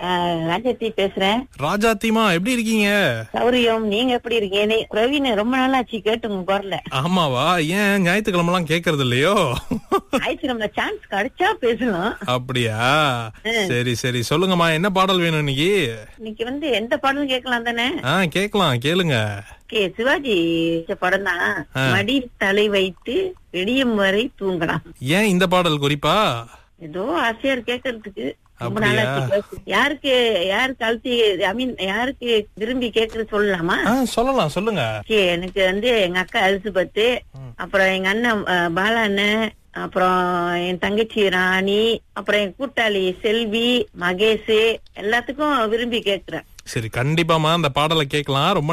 ராஜத்தி பேசுறேன் ராஜாத்திமா எப்படி இருக்கீங்க சௌரியம் நீங்க எப்படி இருக்கீங்க நீ- பிரவீன் ரொம்ப நாளாச்சு கேட்டு உங்க குரல ஆமாவா ஏன் ஞாயிற்றுக்கிழமை எல்லாம் கேக்குறது இல்லையோ ஞாயிற்றுக்கிழமை சான்ஸ் கிடைச்சா பேசலாம் அப்படியா சரி சரி சொல்லுங்கம்மா என்ன பாடல் வேணும் இன்னைக்கு இன்னைக்கு வந்து எந்த பாடலும் கேட்கலாம் தானே ஆ கேக்கலாம் கேளுங்க கே சிவாஜி படம் தான் மடி தலை வைத்து விடியும் வரை தூங்கலாம் ஏன் இந்த பாடல் குறிப்பா ஏதோ ஆசையா இருக்கு கேட்கறதுக்கு ரொம்ப அப்படியா? நாளாச்சு பேசு. யாருக்கு யாருக்கு அழுத்தி ஐ மீன் யாருக்கு விரும்பி கேக்குறது சொல்லலாமா ஆ சொல்லலாம் சொல்லுங்க ஓகே எனக்கு வந்து எங்க அக்கா அலிசபத்து அப்புறம் எங்க அண்ணன் அஹ், பாலா அண்ணன் அப்புறம் என் தங்கச்சி ராணி அப்புறம் என் கூட்டாளி செல்வி மகேஷ் எல்லாத்துக்கும் விரும்பி கேக்குறேன் சரி கண்டிப்பாமா அந்த பாடலை கேட்கலாம் ரொம்ப